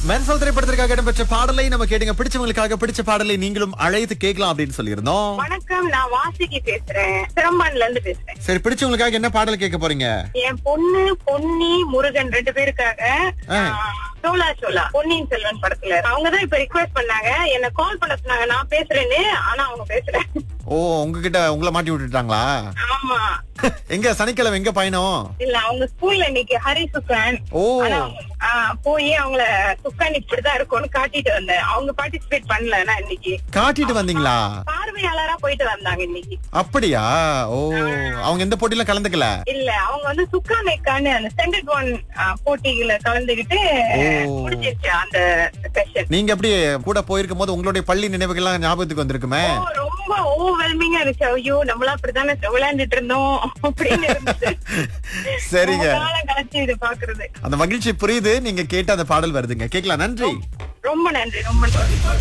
Menstrual திரைப்படத்திற்காக இடம்பெற்ற பாடலை நம்ம கேட்டுங்க பிடிச்சவங்களுக்காக பிடிச்ச பாடலை நீங்களும் அழைத்து கேட்கலாம் அப்படின்னு சொல்லியிருந்தோம் வணக்கம் நான் வாசுகி பேசுறேன் சிரம்பான்ல இருந்து பேசுறேன் சரி பிடிச்சவங்களுக்காக என்ன பாடல் கேட்க போறீங்க என் பொண்ணு பொன்னி முருகன் ரெண்டு பேருக்காக ஆ. ஆ, சோலா சோலா பொன்னியின் செல்வன் படத்துல அவங்கதான் இப்ப ரிக்வெஸ்ட் பண்ணாங்க என்ன கால் பண்ண சொன்னாங்க நான் பேசுறேன்னு ஆனா அவங்க பேசல ஓ உங்ககிட்ட உங்களை மாட்டி விட்டுட்டாங்களா ஆமா எங்க சனிக்கிழமை எங்க பயணம் இல்ல அவங்க ஸ்கூல்ல இன்னைக்கு ஹரி சுக்கான் ஓ ஆனா, ஆ, போய் அவங்கள சுக்கான் இப்படிதான் இருக்கும்னு காட்டிட்டு வந்தேன் அவங்க பார்ட்டிசிபேட் பண்ணல நான் இன்னைக்கு காட்டிட்டு வந்தீங்களா பார்வையாளரா போயிட்டு வந்தாங்க இன்னைக்கு அப்படியா ஓ அவங்க எந்த போட்டியில கலந்துக்கல இல்ல அவங்க வந்து சுக்கா மேக்கான்னு அந்த ஸ்டாண்டர்ட் ஒன் போட்டிகளை கலந்துகிட்டு ஓ. முடிஞ்சிருச்சு அந்த செஷன் நீங்க எப்படி கூட போயிருக்கும் போது உங்களுடைய பள்ளி நினைவுகள்லாம் ஞாபகத்துக்கு வந்திருக்குமே ரொம்ப ஓவர்வெல்மிங்கா இருந்துச்சு ஐயோ நம்மளா அப்படித்தானே விளையாண்டுட்டு இருந்தோம் அப்படின்னு இருந்துச்சு சரிங்க ரொம்ப காலம் கழிச்சு இது பாக்குறது அந்த மகிழ்ச்சி புரியுது நீங்க கேட்ட அந்த பாடல் வருதுங்க கேட்கலாம் நன்றி ரொம்ப நன்றி ரொம்ப நன்றி